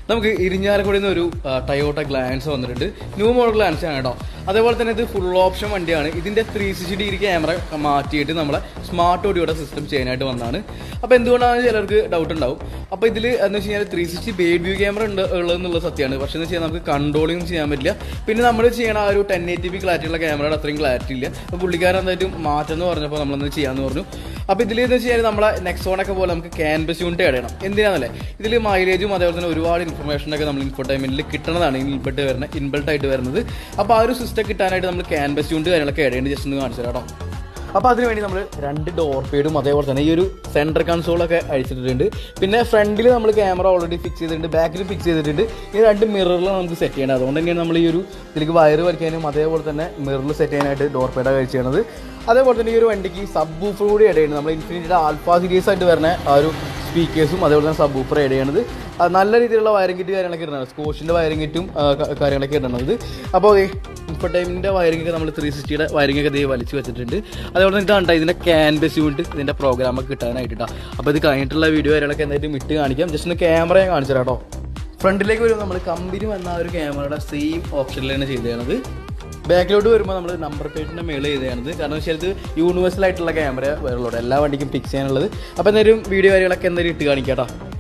നമുക്ക് ഇരിഞ്ഞാലക്കുടിയിൽ നിന്ന് ഒരു ടയോട്ട ഗ്ലാൻസ് വന്നിട്ടുണ്ട് ന്യൂ മോഡൽ ഗ്ലാൻസ് ആണ് കേട്ടോ അതേപോലെ തന്നെ ഇത് ഫുൾ ഓപ്ഷൻ വണ്ടിയാണ് ഇതിന്റെ ത്രീ സിക്സ്റ്റി ഡിഗ്രി ക്യാമറ മാറ്റിയിട്ട് നമ്മളെ സ്മാർട്ട് ഓഡിയോയുടെ സിസ്റ്റം ചെയ്യാനായിട്ട് വന്നതാണ് അപ്പോൾ എന്തുകൊണ്ടാണ് ചിലർക്ക് ഡൗട്ട് ഉണ്ടാവും അപ്പോൾ ഇതിൽ എന്ന് വെച്ച് കഴിഞ്ഞാൽ three sixty bird view camera ഉണ്ട് ഉള്ളതെന്നുള്ള സത്യമാണ് പക്ഷേ എന്ന് വെച്ചാൽ നമുക്ക് കൺട്രോളിങ് ചെയ്യാൻ പറ്റില്ല പിന്നെ നമ്മൾ ചെയ്യണ ആ ഒരു ടെൻ എയ്റ്റി ബി ക്ലാരിറ്റി ഉള്ള ക്യാമറയുടെ അത്രയും ക്ലാരിറ്റി ഇല്ല അപ്പോൾ പുള്ളിക്കാരൻ എന്തായിട്ടും മാറ്റം എന്ന് പറഞ്ഞപ്പോൾ നമ്മളെന്ന് ചെയ്യാമെന്ന് പറഞ്ഞു അപ്പോൾ ഇതിൽ എന്ന് വെച്ച് കഴിഞ്ഞാൽ നമ്മളെ നെക്സോണൊക്കെ പോലെ നമുക്ക് ക്യാൻവസ് യൂണിറ്റ് ആഡ് ചെയ്യണം എന്തിനാണെന്നല്ലേ ഇതിൽ മൈലേജും അതേപോലെ തന്നെ ഒരുപാട് ഇൻഫർമേഷനൊക്കെ നമ്മൾ ഇൻഫോർടൈൻമെന്റിൽ കിട്ടണതാണ് ഇൻബിൾട്ട് വരുന്ന ഇൻബിൾട്ട് ആയിട്ട് വരുന്നത് അപ്പോൾ ആ ഒരു സിസ്റ്റം കിട്ടാനായിട്ട് നമ്മൾ ക്യാൻവസ് യൂണിറ്റ് കാര്യങ്ങളൊക്കെ ആഡ് ചെയ്യേണ്ടത് ജസ്റ്റ് ഒന്ന് കാണിച്ചു തരാം കേട്ടോ അപ്പോൾ അതിനുവേണ്ടി നമ്മൾ രണ്ട് ഡോർ പേഡും അതേപോലെ തന്നെ ഈ ഒരു സെൻറ്റർ കൺസോളൊക്കെ അഴിച്ചിട്ടുണ്ട് പിന്നെ ഫ്രണ്ടിൽ നമ്മൾ ക്യാമറ ഓൾറെഡി ഫിക്സ് ചെയ്തിട്ടുണ്ട് ബാക്കിൽ ഫിക്സ് ചെയ്തിട്ടുണ്ട് ഈ രണ്ട് മിററിലാണ് നമുക്ക് സെറ്റ് ചെയ്യേണ്ടത് അതുകൊണ്ട് തന്നെയാണ് നമ്മൾ ഈ ഒരു ഇതിലേക്ക് വയറ് വലിക്കാനും അതേപോലെ തന്നെ മിററിൽ സെറ്റ് ചെയ്യാനായിട്ട് ഡോർ പേഡ കഴിച്ച് ചെയ്യണത് അതേപോലെ തന്നെ ഈ ഒരു വണ്ടിക്ക് സബ് ബൂഫർ കൂടി ആഡ് ചെയ്യുന്നത് നമ്മൾ ഇൻഫിനിറ്റിയുടെ ആൽഫ സീരീസ് ആയിട്ട് വരുന്ന ആ ഒരു സ്പീക്കേഴ്സും അതേപോലെ തന്നെ സബ് ബൂഫർ ആഡ് ചെയ്യണത് അത് നല്ല രീതിയിലുള്ള വയറിംഗ് കിറ്റ് കാര്യങ്ങളൊക്കെ ഇടണം സ്കോഷിൻ്റെ വയറിംഗ് കിറ്റും ആ, ക- കാര്യങ്ങളൊക്കെ ഇടണത് അപ്പോൾ ഇൻഫർടൈമിൻ്റെ വയറിംഗ് ഒക്കെ നമ്മൾ ത്രീ സിക്സ്റ്റിയുടെ വയറിംഗ് ഒക്കെ ദേ വലിച്ചു വെച്ചിട്ടുണ്ട് അതേപോലെ തന്നെ ഇതാണ് ഇതിൻ്റെ ക്യാൻവസ് യൂണിറ്റ് ഇതിൻ്റെ പ്രോഗ്രാം ഒക്കെ കിട്ടാനായിട്ട് കേട്ടോ അപ്പോൾ ഇത് കഴിഞ്ഞിട്ടുള്ള വീഡിയോ കാര്യങ്ങളൊക്കെ എന്തായാലും ഇട്ട് കാണിക്കാം ജസ്റ്റ് ഒന്ന് ക്യാമറ ഞാൻ കാണിച്ചു തരാം കേട്ടോ ഫ്രണ്ടിലേക്ക് വരുമ്പോൾ നമ്മൾ കമ്പനി വന്ന ആ ഒരു ക്യാമറയുടെ സെയിം ഓപ്ഷനിലാണ് ചെയ്തത് ബാക്കിലോട്ട് വരുമ്പോൾ നമ്മൾ നമ്പർ പ്ലേറ്റിൻ്റെ മേളിൽ ചെയ്തത് കാരണം വെച്ചാൽ ഇത് യൂണിവേഴ്സൽ ആയിട്ടുള്ള ക്യാമറ വരുള്ളൂ എല്ലാ വണ്ടിക്കും ഫിക്സ് ചെയ്യാനുള്ളത് അപ്പോൾ എന്തായാലും വീഡിയോ കാര്യങ്ങളൊക്കെ എന്തായാലും ഇട്ട് കാണിക്കാം കേട്ടോ